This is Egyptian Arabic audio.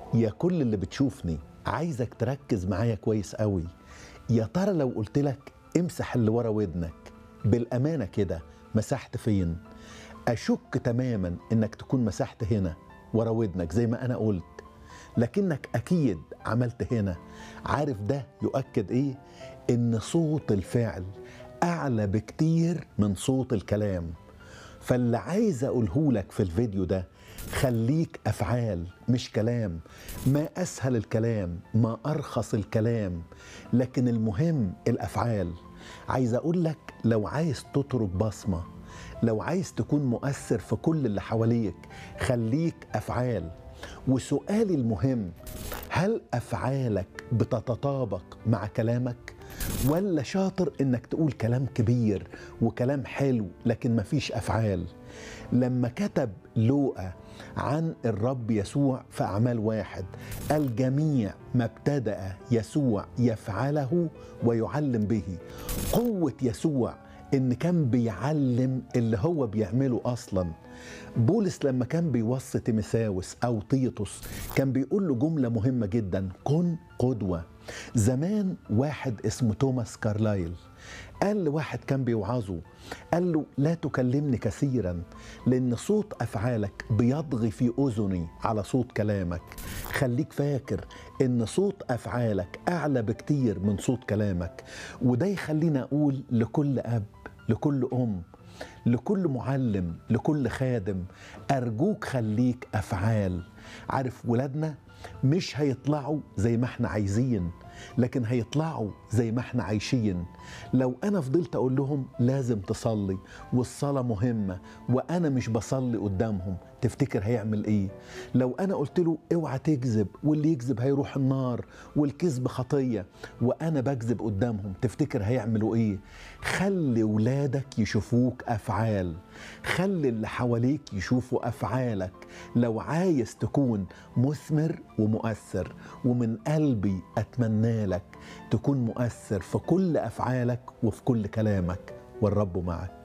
يا كل اللي بتشوفني عايزك تركز معايا كويس قوي يا ترى لو قلت لك امسح اللي ورا ودنك بالامانه كده مسحت فين اشك تماما انك تكون مسحت هنا ورا ودنك زي ما انا قلت لكنك اكيد عملت هنا عارف ده يؤكد ايه ان صوت الفعل اعلى بكتير من صوت الكلام فاللي عايز اقوله لك في الفيديو ده خليك افعال مش كلام ما اسهل الكلام ما ارخص الكلام لكن المهم الافعال عايز اقول لك لو عايز تترك بصمه لو عايز تكون مؤثر في كل اللي حواليك خليك افعال وسؤالي المهم هل افعالك بتتطابق مع كلامك ولا شاطر انك تقول كلام كبير وكلام حلو لكن مفيش افعال لما كتب لوقا عن الرب يسوع في اعمال واحد الجميع ما ابتدا يسوع يفعله ويعلم به قوه يسوع ان كان بيعلم اللي هو بيعمله اصلا بولس لما كان بيوصي تيمساوس او تيتوس كان بيقول له جمله مهمه جدا كن قدوه زمان واحد اسمه توماس كارلايل قال لواحد كان بيوعظه قال له لا تكلمني كثيرا لان صوت افعالك بيضغي في اذني على صوت كلامك خليك فاكر ان صوت افعالك اعلى بكتير من صوت كلامك وده يخلينا اقول لكل اب لكل ام لكل معلم لكل خادم ارجوك خليك افعال عارف ولادنا مش هيطلعوا زي ما احنا عايزين لكن هيطلعوا زي ما احنا عايشين لو انا فضلت اقول لهم لازم تصلي والصلاه مهمه وانا مش بصلي قدامهم تفتكر هيعمل ايه لو انا قلت له اوعى تكذب واللي يكذب هيروح النار والكذب خطيه وانا بكذب قدامهم تفتكر هيعملوا ايه خلي ولادك يشوفوك افعال خلي اللي حواليك يشوفوا افعالك لو عايز تكون مثمر ومؤثر ومن قلبي اتمنى لك تكون مؤثر في كل افعالك وفي كل كلامك والرب معك